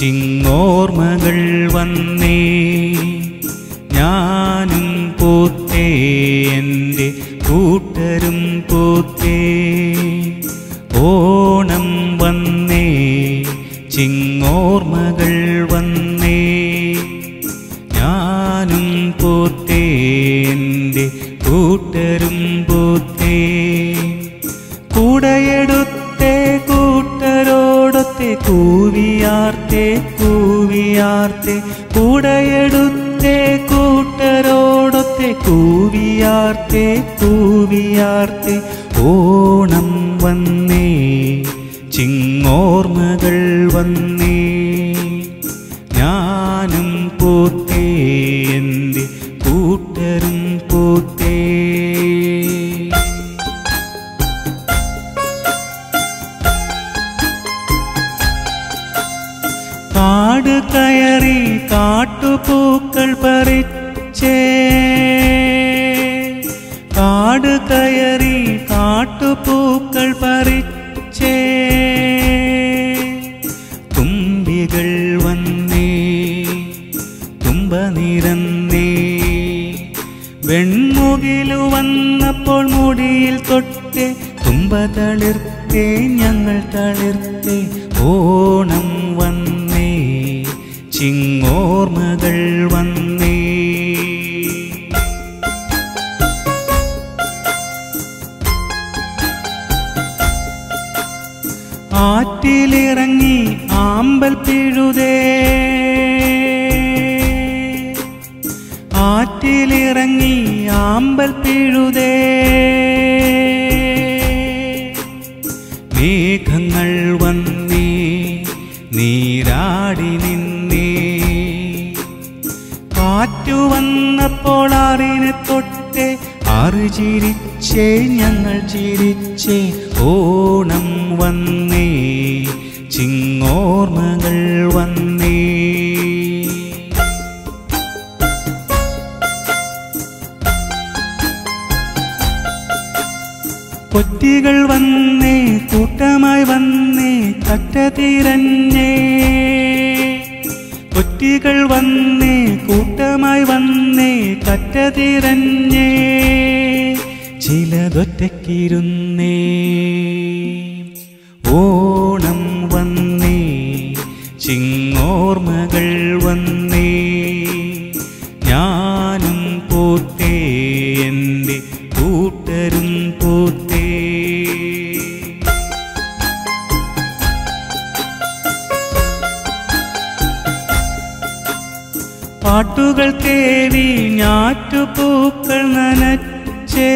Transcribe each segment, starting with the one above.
ചിങ്ങോർമകൾ വന്നേ ഞാനും പോത്തേ എൻ്റെ കൂട്ടരും പോത്തേ ഓണം വന്നേ ചിങ്ങോർമകൾ വന്നേ ഞാനും പോത്തേ എൻ്റെ കൂട്ടരും പോത്തേ കൂടയെടുത്തേ കൂട്ടരോടൊത്തെ കൂവിയാർത്തേ കൂവിയാർത്തേ കൂടയെടുത്തേ കൂട്ടരോടൊത്തെ കൂവിയാർത്തേ കൂവിയാർത്തേ ഓണം വന്നേ ചിങ്ങോർമകൾ വന്നേ ഞാനും പോത്തേ എൻ്റെ കൂട്ടരും പോത്തേ കാട് കയറി കാട്ടുപൂക്കൾ പറിച്ചേ കാട് കയറി കാട്ടുപൂക്കൾ പറിച്ചേ തുമ്പികൾ വന്നേ തുമ്പ നിരന്നേ വെൺമുകിലു വന്നപ്പോൾ മുടിയിൽ തൊട്ടേ തുമ്പ തളിർത്തേ ഞങ്ങൾ തളിർത്തേ ഓണം വന്നേ ചിങ്ങോർമകൾ വന്നേ ആറ്റിലിറങ്ങി ആമ്പൽ പിഴുതേ ആറ്റിലിറങ്ങി ആമ്പൽ പിഴുതേ മേഘങ്ങൾ വന്നേ നീരാടി നിന്നേ കാറ്റു വന്നപ്പോൾ ആറിനെ തൊട്ടേ ആറ് ചിരിച്ചേ ഞങ്ങൾ ചിരിച്ചേ ഓണം വന്നേ ചിങ്ങോർമകൾ വന്നേ കൊറ്റികൾ വന്നേ കൂട്ടമായി വന്നേ കറ്റ തിരഞ്ഞേ കൊറ്റികൾ വന്നേ കൂട്ടമായി വന്നേ കറ്റ തിരഞ്ഞേ ചിലതൊറ്റക്കിരുന്നേ ഓണം വന്നേ ചിങ്ങോർമകൾ വന്നേ ഞാനും പോത്തേ എൻ്റെ കൂട്ടരും പോത്തേ പാട്ടുകൾ തേവി ഞാറ്റുപൂക്കൾ നനച്ചേ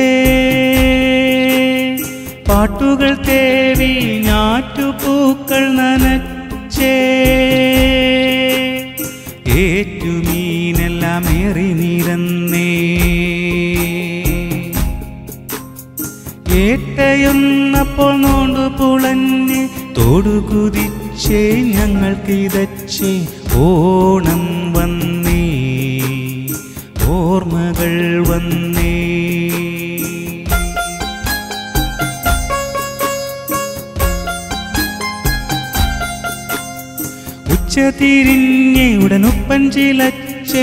പാട്ടുകൾ തേവി ഞാറ്റുപൂക്കൾ നനച്ചേ ഏറ്റുമീനെല്ലാം ഏറി നിരന്നേ ഏട്ടയൊന്നപ്പോൾ നോണ്ടു പുളഞ്ഞ് തോടുകുതിച്ചേ ഞങ്ങൾക്ക് ഇതച്ചേ ഓണം വന്നേ ഓർമ്മകൾ വന്നേ ഉച്ച തിരിഞ്ഞേ ഉടനുപ്പൻ ചിലച്ചേ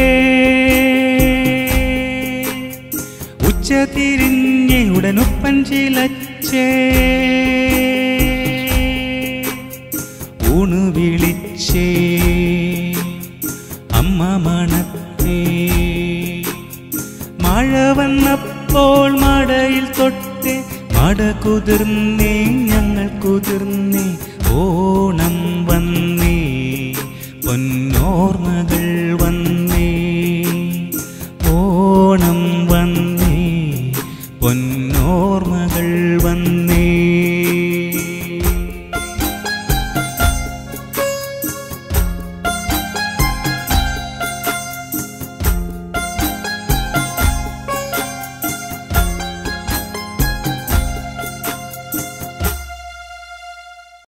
ഉച്ച തിരിഞ്ഞേ ഉടനുപ്പൻ ചിലച്ചേ ഊണു വിളിച്ചേ അമ്മ മണത്തേ മഴ വന്നപ്പോൾ മടയിൽ തൊട്ടേ മട കുതിർന്നേ